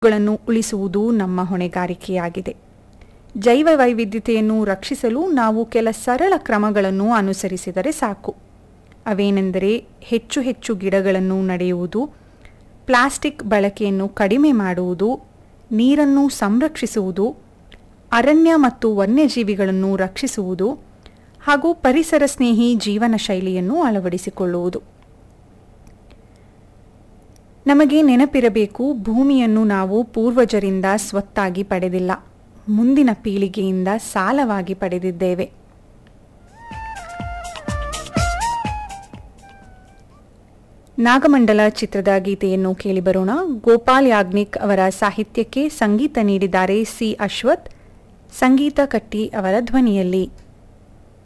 ಗಳನ್ನು ಉಳಿಸುವುದು ನಮ್ಮ ಹೊಣೆಗಾರಿಕೆಯಾಗಿದೆ ಜೈವ ವೈವಿಧ್ಯತೆಯನ್ನು ರಕ್ಷಿಸಲು ನಾವು ಕೆಲ ಸರಳ ಕ್ರಮಗಳನ್ನು ಅನುಸರಿಸಿದರೆ ಸಾಕು ಅವೇನೆಂದರೆ ಹೆಚ್ಚು ಹೆಚ್ಚು ಗಿಡಗಳನ್ನು ನಡೆಯುವುದು ಪ್ಲಾಸ್ಟಿಕ್ ಬಳಕೆಯನ್ನು ಕಡಿಮೆ ಮಾಡುವುದು ನೀರನ್ನು ಸಂರಕ್ಷಿಸುವುದು ಅರಣ್ಯ ಮತ್ತು ವನ್ಯಜೀವಿಗಳನ್ನು ರಕ್ಷಿಸುವುದು ಹಾಗೂ ಪರಿಸರ ಸ್ನೇಹಿ ಜೀವನ ಶೈಲಿಯನ್ನು ಅಳವಡಿಸಿಕೊಳ್ಳುವುದು ನಮಗೆ ನೆನಪಿರಬೇಕು ಭೂಮಿಯನ್ನು ನಾವು ಪೂರ್ವಜರಿಂದ ಸ್ವತ್ತಾಗಿ ಪಡೆದಿಲ್ಲ ಮುಂದಿನ ಪೀಳಿಗೆಯಿಂದ ಸಾಲವಾಗಿ ಪಡೆದಿದ್ದೇವೆ ನಾಗಮಂಡಲ ಚಿತ್ರದ ಗೀತೆಯನ್ನು ಕೇಳಿಬರೋಣ ಗೋಪಾಲ್ ಯಾಗ್ನಿಕ್ ಅವರ ಸಾಹಿತ್ಯಕ್ಕೆ ಸಂಗೀತ ನೀಡಿದ್ದಾರೆ ಸಿ ಅಶ್ವಥ್ ಸಂಗೀತ ಕಟ್ಟಿ ಅವರ ಧ್ವನಿಯಲ್ಲಿ